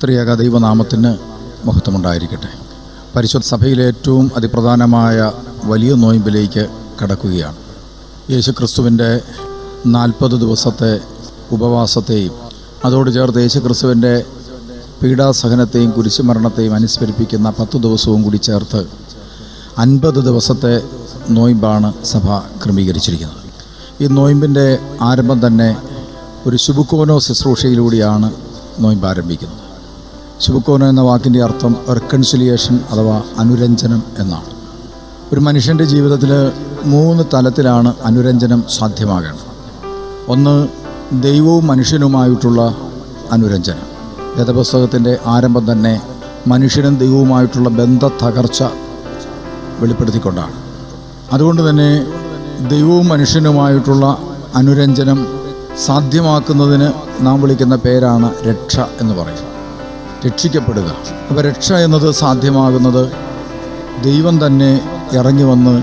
ത്രിയേക ദൈവനാമത്തിന് മഹത്വമുണ്ടായിരിക്കട്ടെ പരിശുദ്ധ സഭയിലെ ഏറ്റവും അതിപ്രധാനമായ വലിയ നോയമ്പിലേക്ക് കടക്കുകയാണ് യേശുക്രിസ്തുവിൻ്റെ നാൽപ്പത് ദിവസത്തെ ഉപവാസത്തെയും അതോട് ചേർത്ത് യേശുക്രിസ്തുവിൻ്റെ പീഡാസഹനത്തെയും കുരിശുമരണത്തെയും അനുസ്മരിപ്പിക്കുന്ന പത്ത് ദിവസവും കൂടി ചേർത്ത് അൻപത് ദിവസത്തെ നോയമ്പാണ് സഭ ക്രമീകരിച്ചിരിക്കുന്നത് ഈ നോയമ്പിൻ്റെ ആരംഭം തന്നെ ഒരു ശുഭുക്കോനോ ശുശ്രൂഷയിലൂടെയാണ് നോയമ്പ് ആരംഭിക്കുന്നത് ശുഭുക്കോനോ എന്ന വാക്കിൻ്റെ അർത്ഥം റെക്കൺസിലിയേഷൻ അഥവാ അനുരഞ്ജനം എന്നാണ് ഒരു മനുഷ്യൻ്റെ ജീവിതത്തിൽ മൂന്ന് തലത്തിലാണ് അനുരഞ്ജനം സാധ്യമാകേണ്ടത് ഒന്ന് ദൈവവും മനുഷ്യനുമായിട്ടുള്ള അനുരഞ്ജനം വേദപുസ്തകത്തിൻ്റെ ആരംഭം തന്നെ മനുഷ്യനും ദൈവവുമായിട്ടുള്ള ബന്ധ തകർച്ച വെളിപ്പെടുത്തിക്കൊണ്ടാണ് അതുകൊണ്ട് തന്നെ ദൈവവും മനുഷ്യനുമായിട്ടുള്ള അനുരഞ്ജനം സാധ്യമാക്കുന്നതിന് നാം വിളിക്കുന്ന പേരാണ് രക്ഷ എന്ന് പറയുന്നത് രക്ഷിക്കപ്പെടുക അപ്പോൾ രക്ഷ എന്നത് സാധ്യമാകുന്നത് ദൈവം തന്നെ ഇറങ്ങി വന്ന്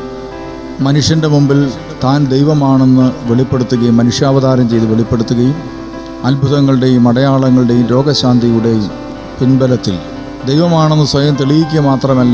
മനുഷ്യൻ്റെ മുമ്പിൽ താൻ ദൈവമാണെന്ന് വെളിപ്പെടുത്തുകയും മനുഷ്യാവതാരം ചെയ്ത് വെളിപ്പെടുത്തുകയും അത്ഭുതങ്ങളുടെയും അടയാളങ്ങളുടെയും രോഗശാന്തിയുടെയും പിൻബലത്തിൽ ദൈവമാണെന്ന് സ്വയം തെളിയിക്കുക മാത്രമല്ല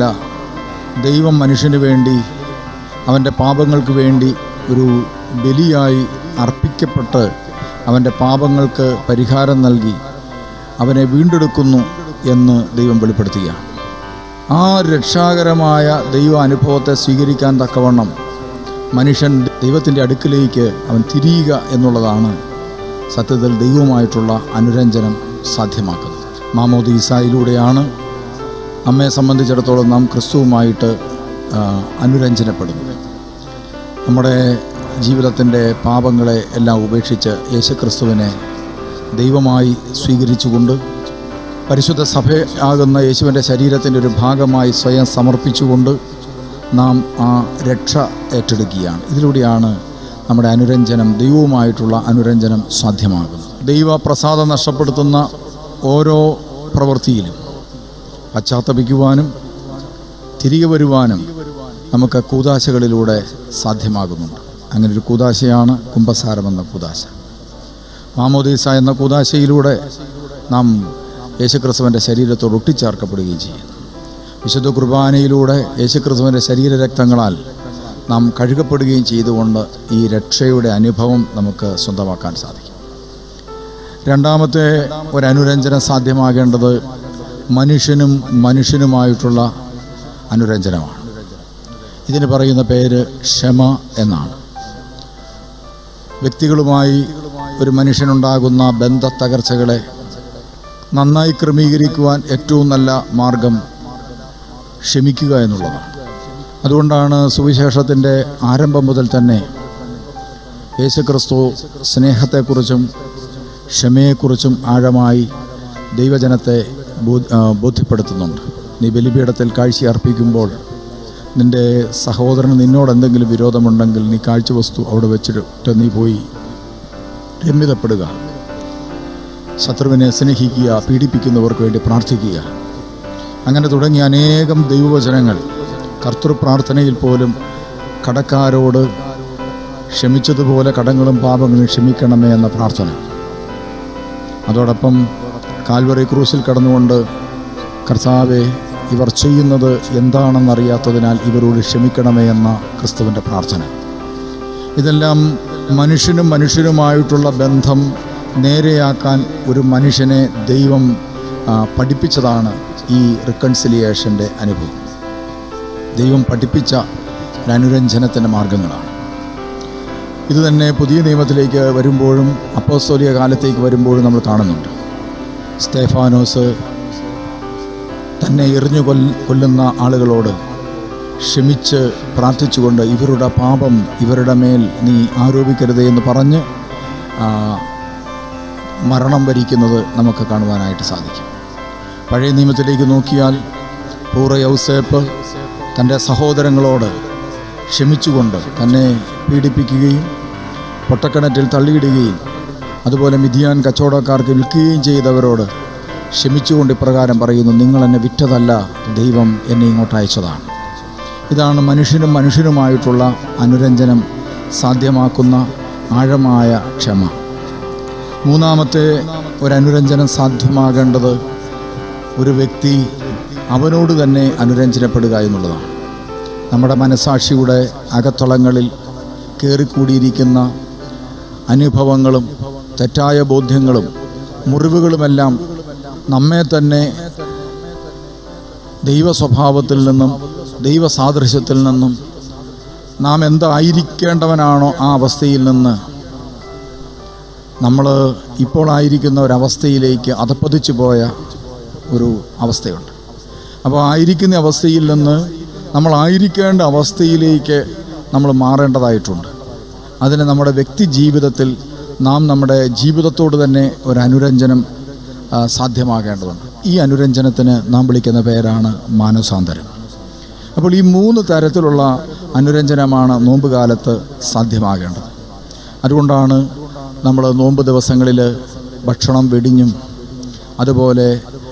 ദൈവം മനുഷ്യന് വേണ്ടി അവൻ്റെ പാപങ്ങൾക്ക് വേണ്ടി ഒരു ബലിയായി അർപ്പിക്കപ്പെട്ട് അവൻ്റെ പാപങ്ങൾക്ക് പരിഹാരം നൽകി അവനെ വീണ്ടെടുക്കുന്നു എന്ന് ദൈവം വെളിപ്പെടുത്തുകയാണ് ആ രക്ഷാകരമായ ദൈവ അനുഭവത്തെ സ്വീകരിക്കാൻ തക്കവണ്ണം മനുഷ്യൻ ദൈവത്തിൻ്റെ അടുക്കിലേക്ക് അവൻ തിരിയുക എന്നുള്ളതാണ് സത്യത്തിൽ ദൈവവുമായിട്ടുള്ള അനുരഞ്ജനം സാധ്യമാക്കുന്നത് മാമോദീസായിലൂടെയാണ് നമ്മെ സംബന്ധിച്ചിടത്തോളം നാം ക്രിസ്തുവുമായിട്ട് ആ, അനുരഞ്ജനപ്പെടുന്നത് നമ്മുടെ ജീവിതത്തിൻ്റെ പാപങ്ങളെ എല്ലാം ഉപേക്ഷിച്ച് യേശുക്രിസ്തുവിനെ ദൈവമായി സ്വീകരിച്ചുകൊണ്ട് പരിശുദ്ധ സഭ ആകുന്ന യേശുവിൻ്റെ ശരീരത്തിൻ്റെ ഒരു ഭാഗമായി സ്വയം സമർപ്പിച്ചുകൊണ്ട് നാം ആ രക്ഷ ഏറ്റെടുക്കുകയാണ് ഇതിലൂടെയാണ് നമ്മുടെ അനുരഞ്ജനം ദൈവവുമായിട്ടുള്ള അനുരഞ്ജനം സാധ്യമാകുന്നത് ദൈവ പ്രസാദം നഷ്ടപ്പെടുത്തുന്ന ഓരോ പ്രവൃത്തിയിലും പശ്ചാത്തപിക്കുവാനും തിരികെ വരുവാനും നമുക്ക് കൂതാശകളിലൂടെ സാധ്യമാകുന്നുണ്ട് അങ്ങനെ ഒരു കൂതാശയാണ് കുംഭസാരം എന്ന കൂതാശ മാമോദീസ എന്ന കൂതാശയിലൂടെ നാം യേശുക്രിസ്തുവിൻ്റെ ശരീരത്തോട് ഒട്ടിച്ചേർക്കപ്പെടുകയും ചെയ്യുന്നു വിശുദ്ധ കുർബാനയിലൂടെ യേശുക്രിസ്തുവിൻ്റെ ശരീരരക്തങ്ങളാൽ നാം കഴുകപ്പെടുകയും ചെയ്തുകൊണ്ട് ഈ രക്ഷയുടെ അനുഭവം നമുക്ക് സ്വന്തമാക്കാൻ സാധിക്കും രണ്ടാമത്തെ ഒരു അനുരഞ്ജനം സാധ്യമാകേണ്ടത് മനുഷ്യനും മനുഷ്യനുമായിട്ടുള്ള അനുരഞ്ജനമാണ് ഇതിന് പറയുന്ന പേര് ക്ഷമ എന്നാണ് വ്യക്തികളുമായി ഒരു മനുഷ്യനുണ്ടാകുന്ന ബന്ധ തകർച്ചകളെ നന്നായി ക്രമീകരിക്കുവാൻ ഏറ്റവും നല്ല മാർഗം ക്ഷമിക്കുക എന്നുള്ളതാണ് അതുകൊണ്ടാണ് സുവിശേഷത്തിൻ്റെ ആരംഭം മുതൽ തന്നെ യേശുക്രിസ്തു സ്നേഹത്തെക്കുറിച്ചും ക്ഷമയെക്കുറിച്ചും ആഴമായി ദൈവജനത്തെ ബോ- ആ, ബോധ്യപ്പെടുത്തുന്നുണ്ട് നീ ബലിപീഠത്തിൽ കാഴ്ച അർപ്പിക്കുമ്പോൾ നിൻ്റെ സഹോദരന് നിന്നോട് എന്തെങ്കിലും വിരോധമുണ്ടെങ്കിൽ നീ കാഴ്ചവസ്തു അവിടെ വെച്ചിട്ട് നീ പോയി രമ്യതപ്പെടുക ശത്രുവിനെ സ്നേഹിക്കുക പീഡിപ്പിക്കുന്നവർക്ക് വേണ്ടി പ്രാർത്ഥിക്കുക അങ്ങനെ തുടങ്ങിയ അനേകം ദൈവവചനങ്ങൾ കർത്തൃപ്രാർത്ഥനയിൽ പോലും കടക്കാരോട് ക്ഷമിച്ചതുപോലെ കടങ്ങളും പാപങ്ങളും ക്ഷമിക്കണമേ എന്ന പ്രാർത്ഥന അതോടൊപ്പം കാൽവറി ക്രൂസിൽ കടന്നുകൊണ്ട് കർത്താവെ ഇവർ ചെയ്യുന്നത് എന്താണെന്നറിയാത്തതിനാൽ ഇവരോട് ക്ഷമിക്കണമേ എന്ന ക്രിസ്തുവിൻ്റെ പ്രാർത്ഥന ഇതെല്ലാം മനുഷ്യനും മനുഷ്യനുമായിട്ടുള്ള ബന്ധം നേരെയാക്കാൻ ഒരു മനുഷ്യനെ ദൈവം ആ, പഠിപ്പിച്ചതാണ് ഈ റിക്കൺസിലിയേഷൻ്റെ അനുഭവം ദൈവം പഠിപ്പിച്ച ഒരു അനുരഞ്ജനത്തിൻ്റെ മാർഗങ്ങളാണ് ഇത് തന്നെ പുതിയ നിയമത്തിലേക്ക് വരുമ്പോഴും അപ്പോസ്തോലിക കാലത്തേക്ക് വരുമ്പോഴും നമ്മൾ കാണുന്നുണ്ട് സ്തേഫാനോസ് തന്നെ എറിഞ്ഞു കൊൽ കൊല്ലുന്ന ആളുകളോട് ക്ഷമിച്ച് പ്രാർത്ഥിച്ചുകൊണ്ട് ഇവരുടെ പാപം ഇവരുടെ മേൽ നീ ആരോപിക്കരുത് എന്ന് പറഞ്ഞ് ആ, മരണം വരിക്കുന്നത് നമുക്ക് കാണുവാനായിട്ട് സാധിക്കും പഴയ നിയമത്തിലേക്ക് നോക്കിയാൽ പൂറ യൗസേപ്പ് തൻ്റെ സഹോദരങ്ങളോട് ക്ഷമിച്ചുകൊണ്ട് തന്നെ പീഡിപ്പിക്കുകയും പൊട്ടക്കിണറ്റിൽ തള്ളിയിടുകയും അതുപോലെ മിഥിയാൻ കച്ചവടക്കാർക്ക് വിൽക്കുകയും ചെയ്തവരോട് ക്ഷമിച്ചുകൊണ്ട് ഇപ്രകാരം പറയുന്നു നിങ്ങൾ എന്നെ വിറ്റതല്ല ദൈവം എന്നെ ഇങ്ങോട്ട് അയച്ചതാണ് ഇതാണ് മനുഷ്യനും മനുഷ്യനുമായിട്ടുള്ള അനുരഞ്ജനം സാധ്യമാക്കുന്ന ആഴമായ ക്ഷമ മൂന്നാമത്തെ ഒരു അനുരഞ്ജനം സാധ്യമാകേണ്ടത് ഒരു വ്യക്തി അവനോട് തന്നെ അനുരഞ്ജനപ്പെടുക എന്നുള്ളതാണ് നമ്മുടെ മനസാക്ഷിയുടെ അകത്തളങ്ങളിൽ കയറിക്കൂടിയിരിക്കുന്ന അനുഭവങ്ങളും തെറ്റായ ബോധ്യങ്ങളും മുറിവുകളുമെല്ലാം നമ്മെ തന്നെ ദൈവ സ്വഭാവത്തിൽ നിന്നും ദൈവ സാദൃശ്യത്തിൽ നിന്നും നാം എന്തായിരിക്കേണ്ടവനാണോ ആ അവസ്ഥയിൽ നിന്ന് നമ്മൾ ഇപ്പോൾ ആയിരിക്കുന്ന ഒരവസ്ഥയിലേക്ക് അതപ്പതിച്ചു പോയ ഒരു അവസ്ഥയുണ്ട് അപ്പോൾ ആയിരിക്കുന്ന അവസ്ഥയിൽ നിന്ന് നമ്മൾ ആയിരിക്കേണ്ട അവസ്ഥയിലേക്ക് നമ്മൾ മാറേണ്ടതായിട്ടുണ്ട് അതിന് നമ്മുടെ വ്യക്തി ജീവിതത്തിൽ നാം നമ്മുടെ ജീവിതത്തോട് തന്നെ ഒരു അനുരഞ്ജനം ആ, സാധ്യമാകേണ്ടതുണ്ട് ഈ അനുരഞ്ജനത്തിന് നാം വിളിക്കുന്ന പേരാണ് മാനസാന്തരം അപ്പോൾ ഈ മൂന്ന് തരത്തിലുള്ള അനുരഞ്ജനമാണ് നോമ്പ് കാലത്ത് സാധ്യമാകേണ്ടത് അതുകൊണ്ടാണ് നമ്മൾ നോമ്പ് ദിവസങ്ങളിൽ ഭക്ഷണം വെടിഞ്ഞും അതുപോലെ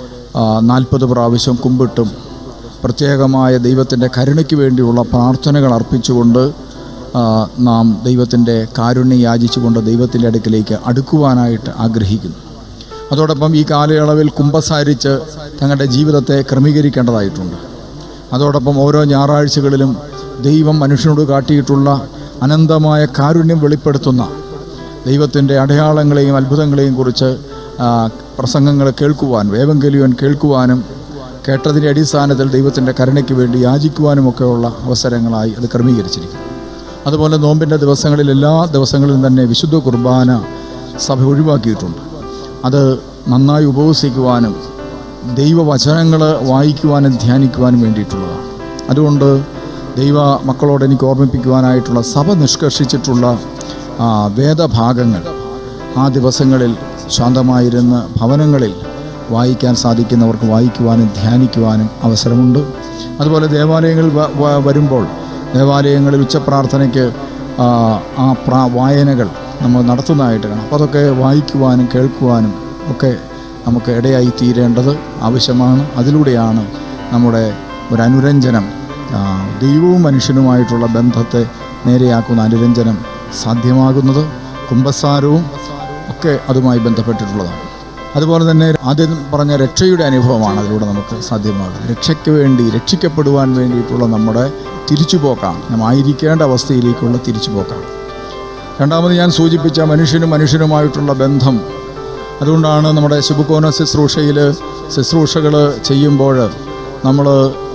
നാൽപ്പത് പ്രാവശ്യം കുമ്പിട്ടും പ്രത്യേകമായ ദൈവത്തിൻ്റെ കരുണയ്ക്ക് വേണ്ടിയുള്ള പ്രാർത്ഥനകൾ അർപ്പിച്ചുകൊണ്ട് ആ, നാം ദൈവത്തിൻ്റെ കാരുണ്യം യാചിച്ചുകൊണ്ട് ദൈവത്തിൻ്റെ അടുക്കിലേക്ക് അടുക്കുവാനായിട്ട് ആഗ്രഹിക്കുന്നു അതോടൊപ്പം ഈ കാലയളവിൽ കുമ്പസാരിച്ച് തങ്ങളുടെ ജീവിതത്തെ ക്രമീകരിക്കേണ്ടതായിട്ടുണ്ട് അതോടൊപ്പം ഓരോ ഞായറാഴ്ചകളിലും ദൈവം മനുഷ്യനോട് കാട്ടിയിട്ടുള്ള അനന്തമായ കാരുണ്യം വെളിപ്പെടുത്തുന്ന ദൈവത്തിൻ്റെ അടയാളങ്ങളെയും അത്ഭുതങ്ങളെയും കുറിച്ച് ആ, പ്രസംഗങ്ങൾ കേൾക്കുവാനും ഏവങ്കലിയോൻ കേൾക്കുവാനും കേട്ടതിൻ്റെ അടിസ്ഥാനത്തിൽ ദൈവത്തിൻ്റെ കരുണയ്ക്ക് വേണ്ടി യാചിക്കുവാനുമൊക്കെയുള്ള അവസരങ്ങളായി അത് ക്രമീകരിച്ചിരിക്കുന്നു അതുപോലെ നോമ്പിൻ്റെ ദിവസങ്ങളിൽ എല്ലാ ദിവസങ്ങളിലും തന്നെ വിശുദ്ധ കുർബാന സഭ ഒഴിവാക്കിയിട്ടുണ്ട് അത് നന്നായി ഉപവസിക്കുവാനും ദൈവവചനങ്ങൾ വായിക്കുവാനും ധ്യാനിക്കുവാനും വേണ്ടിയിട്ടുള്ളതാണ് അതുകൊണ്ട് ദൈവ മക്കളോട് എനിക്ക് ഓർമ്മിപ്പിക്കുവാനായിട്ടുള്ള സഭ നിഷ്കർഷിച്ചിട്ടുള്ള ആ, വേദഭാഗങ്ങൾ ആ ദിവസങ്ങളിൽ ശാന്തമായിരുന്ന് ഭവനങ്ങളിൽ വായിക്കാൻ സാധിക്കുന്നവർക്ക് വായിക്കുവാനും ധ്യാനിക്കുവാനും അവസരമുണ്ട് അതുപോലെ ദേവാലയങ്ങളിൽ വ- വ- വരുമ്പോൾ ദേവാലയങ്ങളിൽ ഉച്ചപ്രാർത്ഥനയ്ക്ക് ആ, ആ പ്രാ വായനകൾ നമ്മൾ നടത്തുന്നതായിട്ട് കാണാം അപ്പോൾ അതൊക്കെ വായിക്കുവാനും കേൾക്കുവാനും ഒക്കെ നമുക്ക് ഇടയായി തീരേണ്ടത് ആവശ്യമാണ് അതിലൂടെയാണ് നമ്മുടെ ഒരു അനുരഞ്ജനം ആ, ദൈവവും മനുഷ്യനുമായിട്ടുള്ള ബന്ധത്തെ നേരെയാക്കുന്ന അനുരഞ്ജനം സാധ്യമാകുന്നത് കുംഭസാരവും ഒക്കെ അതുമായി ബന്ധപ്പെട്ടിട്ടുള്ളതാണ് അതുപോലെ തന്നെ ആദ്യം പറഞ്ഞ രക്ഷയുടെ അനുഭവമാണ് അതിലൂടെ നമുക്ക് സാധ്യമാകുന്നത് രക്ഷയ്ക്ക് വേണ്ടി രക്ഷിക്കപ്പെടുവാൻ വേണ്ടിയിട്ടുള്ള നമ്മുടെ തിരിച്ചുപോക്കാണ് നാം ആയിരിക്കേണ്ട അവസ്ഥയിലേക്കുള്ള തിരിച്ചുപോക്കാണ് രണ്ടാമത് ഞാൻ സൂചിപ്പിച്ച മനുഷ്യനും മനുഷ്യനുമായിട്ടുള്ള ബന്ധം അതുകൊണ്ടാണ് നമ്മുടെ ശുഭകോന ശുശ്രൂഷയിൽ ശുശ്രൂഷകൾ ചെയ്യുമ്പോൾ നമ്മൾ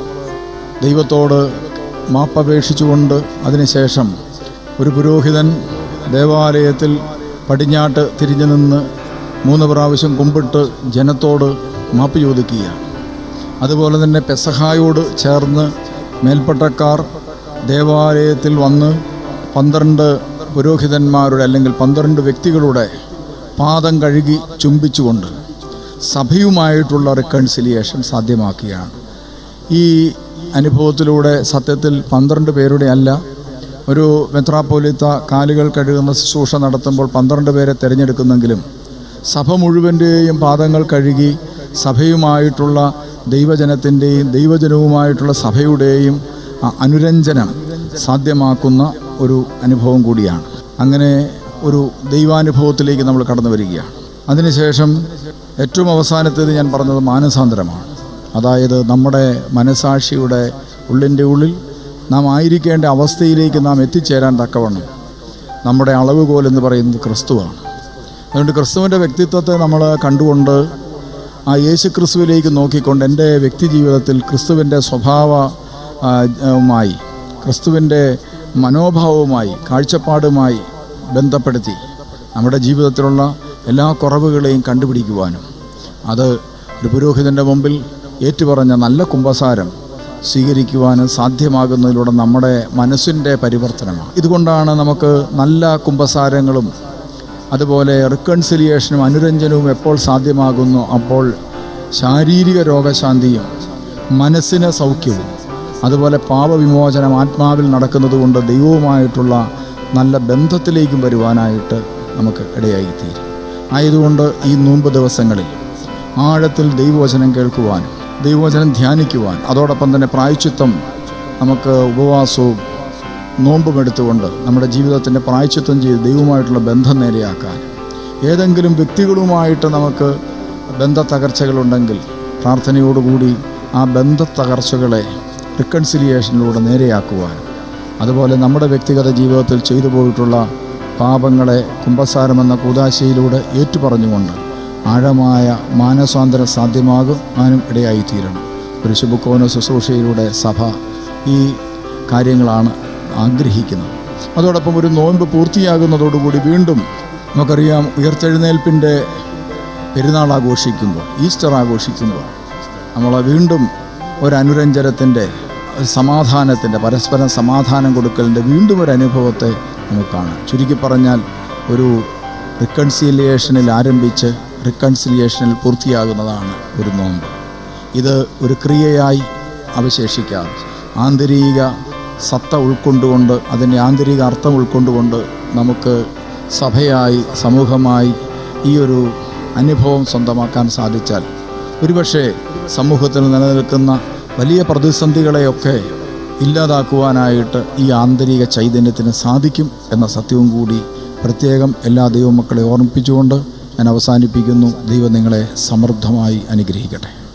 ദൈവത്തോട് മാപ്പപേക്ഷിച്ചുകൊണ്ട് അതിനുശേഷം ഒരു പുരോഹിതൻ ദേവാലയത്തിൽ പടിഞ്ഞാട്ട് തിരിഞ്ഞു നിന്ന് മൂന്ന് പ്രാവശ്യം കുമ്പിട്ട് ജനത്തോട് മാപ്പ് ചോദിക്കുക അതുപോലെ തന്നെ പെസഹായോട് ചേർന്ന് മേൽപ്പട്ടക്കാർ ദേവാലയത്തിൽ വന്ന് പന്ത്രണ്ട് പുരോഹിതന്മാരുടെ അല്ലെങ്കിൽ പന്ത്രണ്ട് വ്യക്തികളുടെ പാദം കഴുകി ചുംബിച്ചുകൊണ്ട് സഭയുമായിട്ടുള്ള റിക്കൺസിലിയേഷൻ സാധ്യമാക്കുകയാണ് ഈ അനുഭവത്തിലൂടെ സത്യത്തിൽ പന്ത്രണ്ട് പേരുടെ അല്ല ഒരു മെത്രാപ്പോലിത്ത കാലുകൾ കഴുകുന്ന ശുശ്രൂഷ നടത്തുമ്പോൾ പന്ത്രണ്ട് പേരെ തിരഞ്ഞെടുക്കുന്നെങ്കിലും സഭ മുഴുവൻ്റെയും പാദങ്ങൾ കഴുകി സഭയുമായിട്ടുള്ള ദൈവജനത്തിൻ്റെയും ദൈവജനവുമായിട്ടുള്ള സഭയുടെയും ആ അനുരഞ്ജനം സാധ്യമാക്കുന്ന ഒരു അനുഭവം കൂടിയാണ് അങ്ങനെ ഒരു ദൈവാനുഭവത്തിലേക്ക് നമ്മൾ കടന്നു വരികയാണ് അതിനുശേഷം ഏറ്റവും അവസാനത്തേത് ഞാൻ പറഞ്ഞത് മാനസാന്തരമാണ് അതായത് നമ്മുടെ മനസാക്ഷിയുടെ ഉള്ളിൻ്റെ ഉള്ളിൽ നാം ആയിരിക്കേണ്ട അവസ്ഥയിലേക്ക് നാം എത്തിച്ചേരാൻ തക്കവണ്ണം നമ്മുടെ അളവുകോൽ എന്ന് പറയുന്നത് ക്രിസ്തുവാണ് അതുകൊണ്ട് ക്രിസ്തുവിൻ്റെ വ്യക്തിത്വത്തെ നമ്മൾ കണ്ടുകൊണ്ട് ആ യേശു ക്രിസ്തുവിലേക്ക് നോക്കിക്കൊണ്ട് എൻ്റെ വ്യക്തി ജീവിതത്തിൽ ക്രിസ്തുവിൻ്റെ സ്വഭാവ ആ, മായി ക്രിസ്തുവിൻ്റെ മനോഭാവവുമായി കാഴ്ചപ്പാടുമായി ബന്ധപ്പെടുത്തി നമ്മുടെ ജീവിതത്തിലുള്ള എല്ലാ കുറവുകളെയും കണ്ടുപിടിക്കുവാനും അത് ഒരു പുരോഹിതൻ്റെ മുമ്പിൽ ഏറ്റുപറഞ്ഞ നല്ല കുംഭസാരം സ്വീകരിക്കുവാനും സാധ്യമാകുന്നതിലൂടെ നമ്മുടെ മനസ്സിൻ്റെ പരിവർത്തനമാണ് ഇതുകൊണ്ടാണ് നമുക്ക് നല്ല കുംഭസാരങ്ങളും അതുപോലെ റിക്കൺസിലിയേഷനും അനുരഞ്ജനവും എപ്പോൾ സാധ്യമാകുന്നു അപ്പോൾ ശാരീരിക രോഗശാന്തിയും മനസ്സിന് സൗഖ്യവും അതുപോലെ പാപവിമോചനം ആത്മാവിൽ നടക്കുന്നത് കൊണ്ട് ദൈവവുമായിട്ടുള്ള നല്ല ബന്ധത്തിലേക്കും വരുവാനായിട്ട് നമുക്ക് ഇടയായിത്തീരും ആയതുകൊണ്ട് ഈ നോമ്പ് ദിവസങ്ങളിൽ ആഴത്തിൽ ദൈവവചനം കേൾക്കുവാനും ദൈവവചനം ധ്യാനിക്കുവാൻ അതോടൊപ്പം തന്നെ പ്രായച്ചിത്തം നമുക്ക് ഉപവാസവും നോമ്പും എടുത്തുകൊണ്ട് നമ്മുടെ ജീവിതത്തിൻ്റെ പ്രായച്ചിത്തം ചെയ്ത് ദൈവവുമായിട്ടുള്ള ബന്ധം നേരെയാക്കാൻ ഏതെങ്കിലും വ്യക്തികളുമായിട്ട് നമുക്ക് ബന്ധ തകർച്ചകളുണ്ടെങ്കിൽ പ്രാർത്ഥനയോടുകൂടി ആ ബന്ധത്തകർച്ചകളെ റിക്കൺസിലിയേഷനിലൂടെ നേരെയാക്കുവാനും അതുപോലെ നമ്മുടെ വ്യക്തിഗത ജീവിതത്തിൽ ചെയ്തു പോയിട്ടുള്ള പാപങ്ങളെ കുംഭസാരമെന്ന കൂതാശയിലൂടെ ഏറ്റുപറഞ്ഞുകൊണ്ട് ആഴമായ മാനസാന്തരം സാധ്യമാകുവാനും ഇടയായിത്തീരണം ഒരു ശുഭക്കോന ശുശ്രൂഷയിലൂടെ സഭ ഈ കാര്യങ്ങളാണ് ആഗ്രഹിക്കുന്നത് അതോടൊപ്പം ഒരു നോൻപ് പൂർത്തിയാകുന്നതോടുകൂടി വീണ്ടും നമുക്കറിയാം ഉയർത്തെഴുന്നേൽപ്പിൻ്റെ പെരുന്നാൾ ആഘോഷിക്കുമ്പോൾ ഈസ്റ്റർ ആഘോഷിക്കുമ്പോൾ നമ്മൾ വീണ്ടും ഒരു അനുരഞ്ജനത്തിൻ്റെ ഒരു സമാധാനത്തിൻ്റെ പരസ്പരം സമാധാനം കൊടുക്കലിൻ്റെ വീണ്ടും ഒരു അനുഭവത്തെ നമുക്ക് കാണാം ചുരുക്കി പറഞ്ഞാൽ ഒരു റിക്കൺസിലിയേഷനിൽ ആരംഭിച്ച് റിക്കൺസിലിയേഷനിൽ പൂർത്തിയാകുന്നതാണ് ഒരു നോമ്പ് ഇത് ഒരു ക്രിയയായി അവശേഷിക്കാതെ ആന്തരിക സത്ത ഉൾക്കൊണ്ടുകൊണ്ട് അതിൻ്റെ ആന്തരിക അർത്ഥം ഉൾക്കൊണ്ടുകൊണ്ട് നമുക്ക് സഭയായി സമൂഹമായി ഈ ഒരു അനുഭവം സ്വന്തമാക്കാൻ സാധിച്ചാൽ ഒരുപക്ഷെ സമൂഹത്തിൽ നിലനിൽക്കുന്ന വലിയ പ്രതിസന്ധികളെയൊക്കെ ഇല്ലാതാക്കുവാനായിട്ട് ഈ ആന്തരിക ചൈതന്യത്തിന് സാധിക്കും എന്ന സത്യവും കൂടി പ്രത്യേകം എല്ലാ ദൈവമക്കളെ ഓർമ്മിപ്പിച്ചുകൊണ്ട് ഞാൻ അവസാനിപ്പിക്കുന്നു ദൈവം നിങ്ങളെ സമൃദ്ധമായി അനുഗ്രഹിക്കട്ടെ